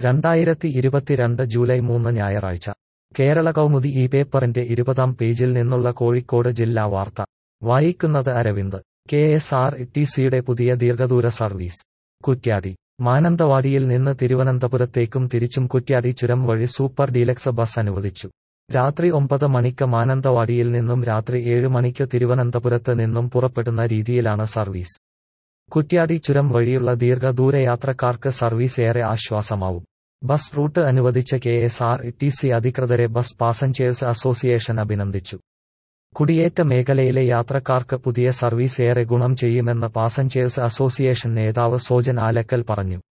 രണ്ടായിരത്തി ഇരുപത്തിരണ്ട് ജൂലൈ മൂന്ന് ഞായറാഴ്ച കേരള കൗമുദി ഈ പേപ്പറിന്റെ ഇരുപതാം പേജിൽ നിന്നുള്ള കോഴിക്കോട് ജില്ലാ വാർത്ത വായിക്കുന്നത് Aravind K S R T സിയുടെ പുതിയ ദീർഘദൂര സർവീസ് കുറ്റ്യാടി മാനന്തവാടിയിൽ നിന്ന് തിരുവനന്തപുരത്തേക്കും തിരിച്ചും കുറ്റ്യാടി ചുരം വഴി സൂപ്പർ ഡീലക്സ് ബസ് അനുവദിച്ചു രാത്രി ഒമ്പത് മണിക്ക് മാനന്തവാടിയിൽ നിന്നും രാത്രി ഏഴ് മണിക്ക് തിരുവനന്തപുരത്ത് നിന്നും പുറപ്പെടുന്ന രീതിയിലാണ് സർവീസ് കുറ്റ്യാടി ചുരം വഴിയുള്ള ദീർഘദൂര യാത്രക്കാർക്ക് സർവീസ് ഏറെ ആശ്വാസമാവും ബസ് റൂട്ട് അനുവദിച്ച K S R T C അധികൃതരെ ബസ് പാസഞ്ചേഴ്സ് അസോസിയേഷൻ അഭിനന്ദിച്ചു കുടിയേറ്റ മേഖലയിലെ യാത്രക്കാർക്ക് പുതിയ സർവീസ് ഏറെ ഗുണം ചെയ്യുമെന്ന് പാസഞ്ചേഴ്സ് അസോസിയേഷൻ നേതാവ് സോജൻ ആലക്കൽ പറഞ്ഞു